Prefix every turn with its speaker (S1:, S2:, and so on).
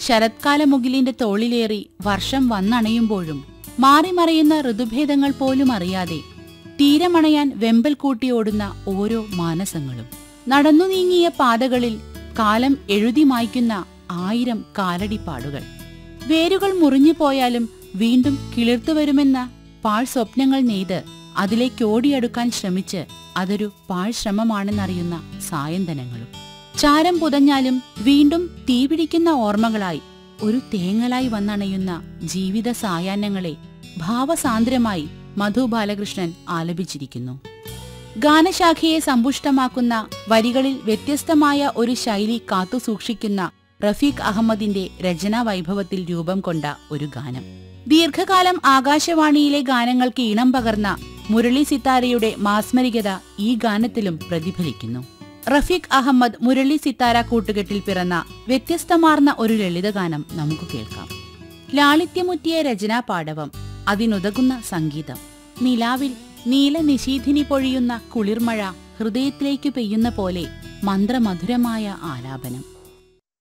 S1: ശരത്കാല മുകിലിന്റെ തോളിലേറി വർഷം വന്നണയുമ്പോഴും മാറിമറയുന്ന ഋതുഭേദങ്ങൾ പോലും അറിയാതെ തീരമണയാൻ വെമ്പൽ കൂട്ടിയോടുന്ന ഓരോ മാനസങ്ങളും നടന്നു നീങ്ങിയ പാതകളിൽ കാലം എഴുതി മായ്ക്കുന്ന ആയിരം കാലടിപ്പാടുകൾ വേരുകൾ മുറിഞ്ഞു പോയാലും വീണ്ടും കിളിർത്തു വരുമെന്ന പാഴ് സ്വപ്നങ്ങൾ നെയ്ത് അതിലേക്കോടിയെടുക്കാൻ ശ്രമിച്ച് അതൊരു പാഴ് ശ്രമമാണെന്നറിയുന്ന സായന്തനങ്ങളും ചാരം പുതഞ്ഞാലും വീണ്ടും തീപിടിക്കുന്ന ഓർമ്മകളായി ഒരു തേങ്ങലായി വന്നണയുന്ന ജീവിത സായാഹ്നങ്ങളെ ഭാവസാന്ദ്രമായി മധു ബാലകൃഷ്ണൻ ആലപിച്ചിരിക്കുന്നു ഗാനശാഖയെ സമ്പുഷ്ടമാക്കുന്ന വരികളിൽ വ്യത്യസ്തമായ ഒരു ശൈലി കാത്തുസൂക്ഷിക്കുന്ന റഫീഖ് അഹമ്മദിന്റെ രചനാ വൈഭവത്തിൽ രൂപം കൊണ്ട ഒരു ഗാനം ദീർഘകാലം ആകാശവാണിയിലെ ഗാനങ്ങൾക്ക് ഈണം പകർന്ന മുരളി സിത്താരയുടെ മാസ്മരികത ഈ ഗാനത്തിലും പ്രതിഫലിക്കുന്നു റഫീഖ് അഹമ്മദ് മുരളി സിത്താര കൂട്ടുകെട്ടിൽ പിറന്ന വ്യത്യസ്തമാർന്ന ഒരു ലളിതഗാനം നമുക്ക് കേൾക്കാം ലാളിത്യമുറ്റിയ രചനാ പാടവം അതിനുതകുന്ന സംഗീതം നിലാവിൽ നീലനിശീധിനി പൊഴിയുന്ന കുളിർമഴ ഹൃദയത്തിലേക്ക് പെയ്യുന്ന പോലെ മന്ത്രമധുരമായ ആലാപനം